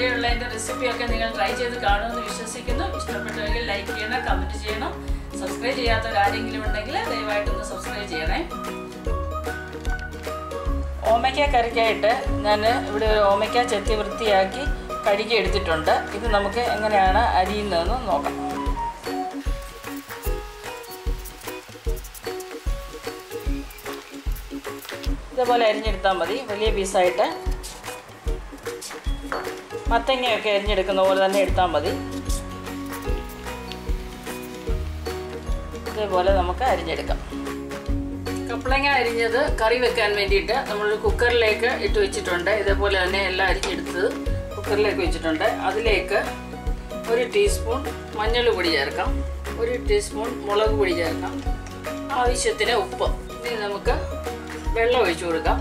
ഇവിടെയുള്ളതിൻ്റെ റെസിപ്പിയൊക്കെ നിങ്ങൾ ട്രൈ ചെയ്ത് കാണുമെന്ന് വിശ്വസിക്കുന്നു ഇഷ്ടപ്പെട്ടെങ്കിൽ ലൈക്ക് ചെയ്യണം കമൻറ്റ് ചെയ്യണം സബ്സ്ക്രൈബ് ചെയ്യാത്തവരാരെങ്കിലും ഉണ്ടെങ്കിൽ ദയവായിട്ടൊന്ന് സബ്സ്ക്രൈബ് ചെയ്യണേ ഓമയ്ക്ക കറിക്കായിട്ട് ഞാൻ ഇവിടെ ഒരു ഓമയ്ക്ക ചെത്തി വൃത്തിയാക്കി കഴുകി എടുത്തിട്ടുണ്ട് ഇത് നമുക്ക് എങ്ങനെയാണ് അരിയുന്നതെന്ന് നോക്കാം ഇതേപോലെ അരിഞ്ഞെടുത്താൽ മതി വലിയ പീസായിട്ട് മത്തങ്ങയൊക്കെ അരിഞ്ഞെടുക്കുന്ന പോലെ തന്നെ എടുത്താൽ മതി ഇതേപോലെ നമുക്ക് അരിഞ്ഞെടുക്കാം കപ്പളങ്ങ അരിഞ്ഞത് കറി വെക്കാൻ വേണ്ടിയിട്ട് നമ്മൾ കുക്കറിലേക്ക് ഇട്ട് വെച്ചിട്ടുണ്ട് ഇതേപോലെ തന്നെ എല്ലാം അരിഞ്ഞെടുത്തത് കുക്കറിലേക്ക് വെച്ചിട്ടുണ്ട് അതിലേക്ക് ഒരു ടീസ്പൂൺ മഞ്ഞൾ പൊടി ചേർക്കാം ഒരു ടീസ്പൂൺ മുളക് പൊടി ചേർക്കാം ആവശ്യത്തിന് ഉപ്പ് ഇനി നമുക്ക് വെള്ളം ഒഴിച്ചു കൊടുക്കാം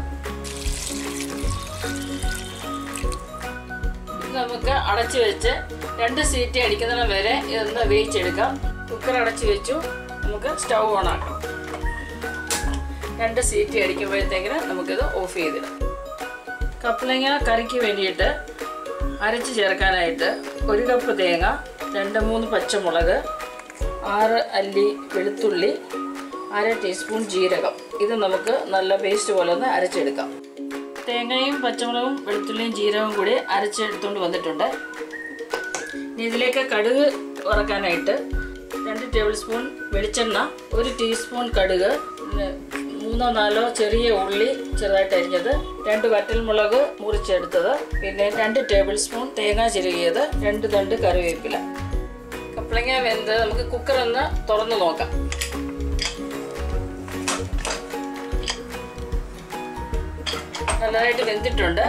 ഇത് നമുക്ക് അടച്ചു വെച്ച് രണ്ട് സീറ്റ് അടിക്കുന്നിടം വരെ ഇതൊന്ന് വേവിച്ചെടുക്കാം കുക്കർ അടച്ചു വെച്ചു നമുക്ക് സ്റ്റൗ ഓൺ ആക്കാം രണ്ട് സീറ്റ് അടിക്കുമ്പോഴത്തേക്കിന് നമുക്കിത് ഓഫ് ചെയ്തിടാം കപ്പലങ്ങ കറിക്ക് വേണ്ടിയിട്ട് അരച്ച് ചേർക്കാനായിട്ട് ഒരു കപ്പ് തേങ്ങ രണ്ട് മൂന്ന് പച്ചമുളക് ആറ് അല്ലി വെളുത്തുള്ളി അര ടീസ്പൂൺ ജീരകം ഇത് നമുക്ക് നല്ല പേസ്റ്റ് പോലെ ഒന്ന് അരച്ചെടുക്കാം തേങ്ങയും പച്ചമുളകും വെളുത്തുള്ളിയും ജീരകവും കൂടി അരച്ചെടുത്തുകൊണ്ട് വന്നിട്ടുണ്ട് ഇനി ഇതിലേക്ക് കടുക് വറക്കാനായിട്ട് രണ്ട് ടേബിൾ സ്പൂൺ വെളിച്ചെണ്ണ ഒരു ടീസ്പൂൺ കടുക് പിന്നെ മൂന്നോ നാലോ ചെറിയ ഉള്ളി ചെറുതായിട്ട് അരിഞ്ഞത് രണ്ട് വറ്റൽമുളക് മുറിച്ചെടുത്തത് പിന്നെ രണ്ട് ടേബിൾ സ്പൂൺ തേങ്ങ ചിരുകിയത് രണ്ട് തണ്ട് കറിവേപ്പില കപ്പളങ്ങ വെന്ത് നമുക്ക് കുക്കർ ഒന്ന് തുറന്ന് നോക്കാം നല്ലതായിട്ട് വെന്തിട്ടുണ്ട്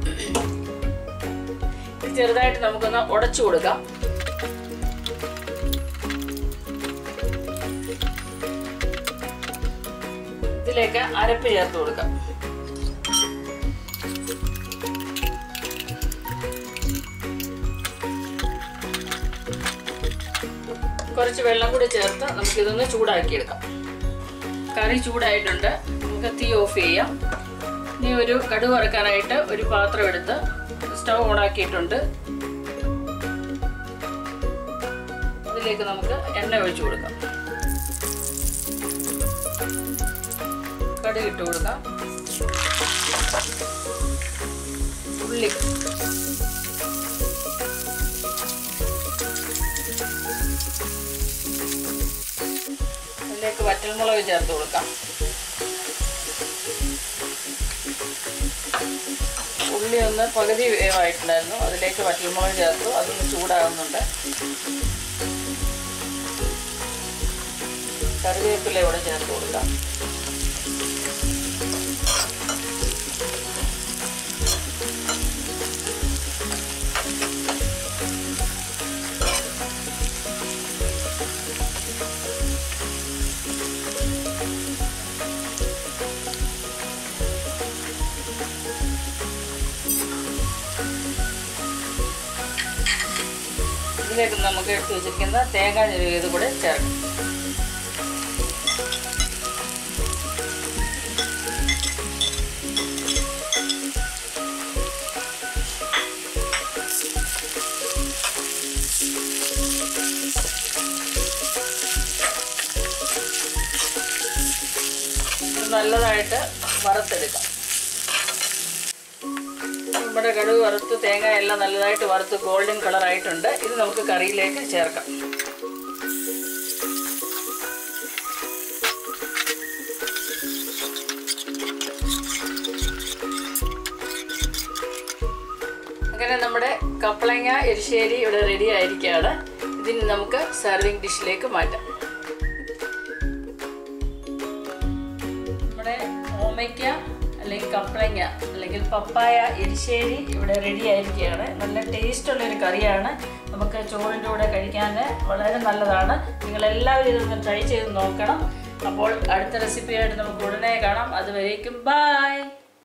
ഇത് ചെറുതായിട്ട് നമുക്കൊന്ന് ഉടച്ചു കൊടുക്കാം ഇതിലേക്ക് അരപ്പ് ചേർത്ത് കൊടുക്കാം കുറച്ച് വെള്ളം കൂടി ചേർത്ത് നമുക്കിതൊന്ന് ചൂടാക്കിയെടുക്കാം കറി ചൂടായിട്ടുണ്ട് നമുക്ക് തീ ഓഫ് ചെയ്യാം ഇനി ഒരു കടുക് വറക്കാനായിട്ട് ഒരു പാത്രം എടുത്ത് സ്റ്റൗ ഓണാക്കിയിട്ടുണ്ട് അതിലേക്ക് നമുക്ക് എണ്ണ ഒഴിച്ചു കൊടുക്കാം കടുക് ഇട്ട് കൊടുക്കാം ഉള്ളി അതിലേക്ക് വറ്റൽമുളക് ചേർത്ത് കൊടുക്കാം ഉള്ളി ഒന്ന് പകുതി വേവായിട്ടുണ്ടായിരുന്നു അതിലേക്ക് വറ്റൽമുളക് ചേർത്തു അതൊന്ന് ചൂടാകുന്നുണ്ട് കറിവേപ്പില ഇവിടെ ചേർത്ത് കൊടുക്കാം ഇതിലേക്ക് നമുക്ക് എടുത്ത് വെച്ചിരിക്കുന്ന തേങ്ങ ചെരുവിയത് കൂടെ ചേർക്കാം ഇത് നല്ലതായിട്ട് വറുത്തെടുക്കാം നമ്മുടെ കടുക് വറുത്ത് തേങ്ങ എല്ലാം നല്ലതായിട്ട് വറുത്ത് ഗോൾഡൻ കളർ ആയിട്ടുണ്ട് ഇത് നമുക്ക് കറിയിലേക്ക് ചേർക്കാം അങ്ങനെ നമ്മുടെ കപ്പളങ്ങ എരിശ്ശേരി ഇവിടെ റെഡി ആയിരിക്കുകയാണ് ഇതിന് നമുക്ക് സർവിങ് ഡിഷിലേക്ക് മാറ്റാം നമ്മുടെ ഓമയ്ക്ക അല്ലെങ്കിൽ കപ്പളങ്ങ അല്ലെങ്കിൽ പപ്പായ എരിശ്ശേരി ഇവിടെ റെഡി ആയിരിക്കുകയാണ് നല്ല ടേസ്റ്റുള്ള ഒരു കറിയാണ് നമുക്ക് ചോറിൻ്റെ കൂടെ കഴിക്കാൻ വളരെ നല്ലതാണ് നിങ്ങളെല്ലാവരും ഇതൊന്ന് ട്രൈ ചെയ്ത് നോക്കണം അപ്പോൾ അടുത്ത റെസിപ്പിയായിട്ട് നമുക്ക് ഉടനെ കാണാം അതുവരേക്കും ബായ്